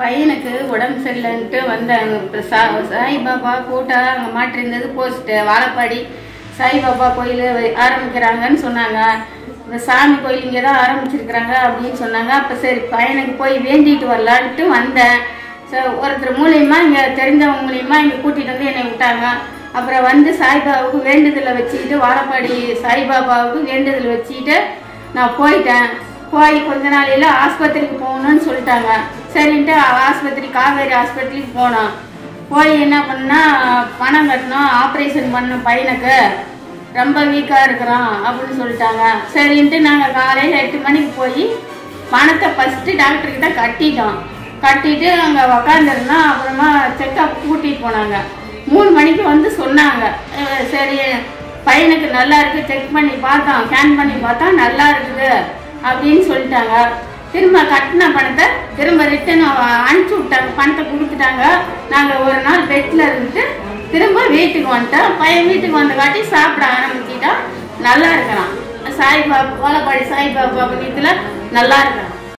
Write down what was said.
பையனுக்கு உடம்பு சரியில்லைன்ட்டு வந்தாங்க இப்போ சா சாய்பாபா கூட்டம் அங்கே மாட்டிருந்தது போஸ்ட்டு வாழப்பாடி சாய்பாபா கோயில் ஆரம்பிக்கிறாங்கன்னு சொன்னாங்க இந்த சாமி கோயில் இங்கே தான் ஆரம்பிச்சிருக்கிறாங்க அப்படின்னு சொன்னாங்க அப்போ சரி பையனுக்கு போய் வேண்டிட்டு வரலான்ட்டு வந்தேன் ச ஒருத்தர் மூலியமா இங்கே தெரிஞ்சவங்க மூலியமா இங்கே கூட்டிகிட்டு வந்து என்னை விட்டாங்க அப்புறம் வந்து சாய்பாபாவுக்கு வேண்டுதலை வச்சுக்கிட்டு வாழப்பாடி சாய்பாபாவுக்கு வேண்டுதல் வச்சுக்கிட்டு நான் போயிட்டேன் போய் கொஞ்ச நாளையில ஆஸ்பத்திரிக்கு போகணும்னு சொல்லிட்டாங்க சரின்ட்டு ஆஸ்பத்திரி காவேரி ஆஸ்பத்திரிக்கு போனோம் போய் என்ன பண்ணா பணம் கட்டணும் ஆப்ரேஷன் பண்ணணும் பையனுக்கு ரொம்ப வீக்காக இருக்கிறோம் அப்படின்னு சொல்லிட்டாங்க சரின்ட்டு நாங்கள் காலையில் எட்டு மணிக்கு போய் பணத்தை ஃபஸ்ட்டு டாக்டர்கிட்ட கட்டிட்டோம் கட்டிட்டு அங்கே உக்காந்துருந்தோம் அப்புறமா செக்கப் கூட்டிகிட்டு போனாங்க மூணு மணிக்கு வந்து சொன்னாங்க அஹ் சரி பையனுக்கு நல்லா இருக்கு செக் பண்ணி பார்த்தோம் ஸ்கேன் பண்ணி பார்த்தா நல்லா இருக்குது அப்படின்னு சொல்லிட்டாங்க திரும்ப கட்டின பணத்தை திரும்ப ரிட்டன் அனுப்பிச்சி விட்டாங்க பணத்தை கொடுத்துட்டாங்க நாங்கள் ஒரு நாள் பெட்டில் இருந்துட்டு திரும்ப வீட்டுக்கு வந்துட்டோம் பையன் வீட்டுக்கு வந்த காட்டி சாப்பிட ஆரம்பிச்சிட்டா நல்லா இருக்கிறான் சாய்பாபா ஓலப்பாடி சாய்பாபா புண்ணியத்தில் நல்லா இருக்கிறான்